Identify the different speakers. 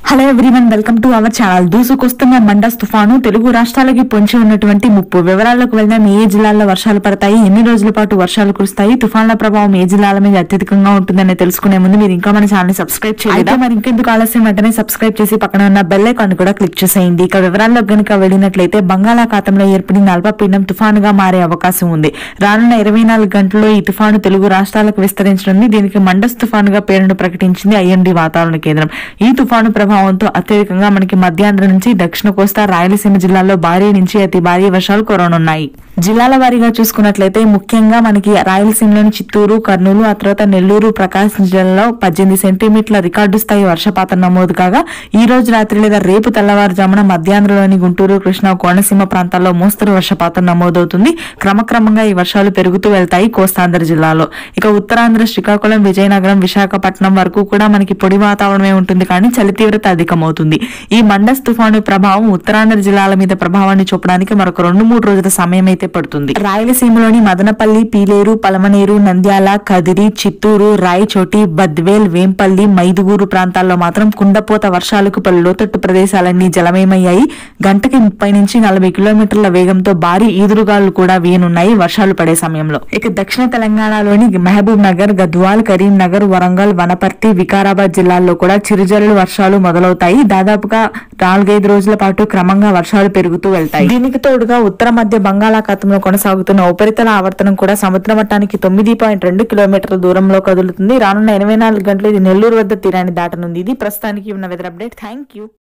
Speaker 1: hello everyone welcome to our channel దూసుకొస్తున్న మండస్ తుఫాను తెలుగు రాష్ట్రాలకి పొంచి ఉన్నటువంటి ముప్పు వివరాల్లోకి వెళ్దాం ఏ జిల్లాల్లో వర్షాలు పడతాయి ఎన్ని రోజుల పాటు వర్షాలు కురుస్తాయి తుఫాన్ల ప్రభావం ఏ జిల్లాల మీద అత్యధికంగా ఉంటుందని తెలుసుకునే ముందు మీరు ఇంకా మన ఛానల్ సబ్స్క్రైబ్ చేయలేదా మరి ఇంకెందుకు ఆలస్యం వెంటనే సబ్స్క్రైబ్ చేసి పక్కన ఉన్న బెల్ ఐకాన్ కూడా క్లిక్ చేసేయండి ఇక వివరాల్లో గనుక వెళ్ళినట్లయితే బంగాళాఖాతంలో ఏర్పడిన అల్పపీడనం తుఫానుగా మారే అవకాశం ఉంది రానున్న ఇరవై నాలుగు గంటల్లో ఈ తుఫాను తెలుగు రాష్ట్రాలకు విస్తరించనుంది దీనికి మండస్ తుఫానుగా పేరును ప్రకటించింది ఐఎండీ వాతావరణ కేంద్రం ఈ తుఫాను ప్రభావంతో అత్యధికంగా మనకి మధ్యాంధ్ర నుంచి దక్షిణ కోస్తా రాయలసీమ జిల్లాల్లో భారీ నుంచి అతి భారీ వర్షాలు కురవనున్నాయి జిల్లాల వారీగా చూసుకున్నట్లయితే ముఖ్యంగా మనకి రాయలసీమలోని చిత్తూరు కర్నూలు ఆ తర్వాత నెల్లూరు ప్రకాశం జిల్లాలో పద్దెనిమిది సెంటీమీటర్ల రికార్డు స్థాయి వర్షపాతం నమోదు కాగా ఈ రోజు రాత్రి లేదా రేపు తెల్లవారుజామున మధ్యాంధ్రలోని గుంటూరు కృష్ణా కోనసీమ ప్రాంతాల్లో మోస్తరు వర్షపాతం నమోదవుతుంది క్రమక్రమంగా ఈ వర్షాలు పెరుగుతూ వెళ్తాయి కోస్తాంధ్ర జిల్లాలో ఇక ఉత్తరాంధ్ర శ్రీకాకుళం విజయనగరం విశాఖపట్నం వరకు కూడా మనకి పొడి వాతావరణమే ఉంటుంది కానీ చలి తీవ్రత అధికమవుతుంది ఈ మండస్ తుఫాను ప్రభావం ఉత్తరాంధ్ర జిల్లాల మీద ప్రభావాన్ని చూపడానికి మరొక రెండు మూడు రోజుల సమయం అయితే పడుతుంది రాయలసీమలోని మదనపల్లి పీలేరు పలమనేరు నంద్యాల కదిరి చిత్తూరు రాయచోటి బద్వేల్ వేంపల్లి మైదుగూరు ప్రాంతాల్లో మాత్రం కుండపోత వర్షాలకు పలు లోతట్టు ప్రదేశాలన్నీ జలమయమయ్యాయి గంటకి ముప్పై నుంచి నలభై కిలోమీటర్ల వేగంతో భారీ ఈదురుగాలు కూడా వీయనున్నాయి వర్షాలు పడే సమయంలో ఇక దక్షిణ తెలంగాణలోని మహబూబ్ నగర్ గద్వాల్ కరీంనగర్ వరంగల్ వనపర్తి వికారాబాద్ జిల్లాల్లో కూడా చిరుజల్లు వర్షాలు మొదలవుతాయి దాదాపుగా నాలుగైదు రోజుల పాటు క్రమంగా వర్షాలు పెరుగుతూ వెళ్తాయి దీనికి తోడుగా ఉత్తర మధ్య బంగాళాఖాతంలో కొనసాగుతున్న ఉపరితల ఆవర్తనం కూడా సముద్ర మట్టానికి తొమ్మిది పాయింట్ రెండు కిలోమీటర్ల దూరంలో కదులుతుంది రానున్న ఎనభై నాలుగు గంటలు ఇది నెల్లూరు వద్ద తీరాన్ని దాటనుంది ఇది ప్రస్తుతానికి ఉన్న వెదర్ అప్డేట్ థ్యాంక్ యూ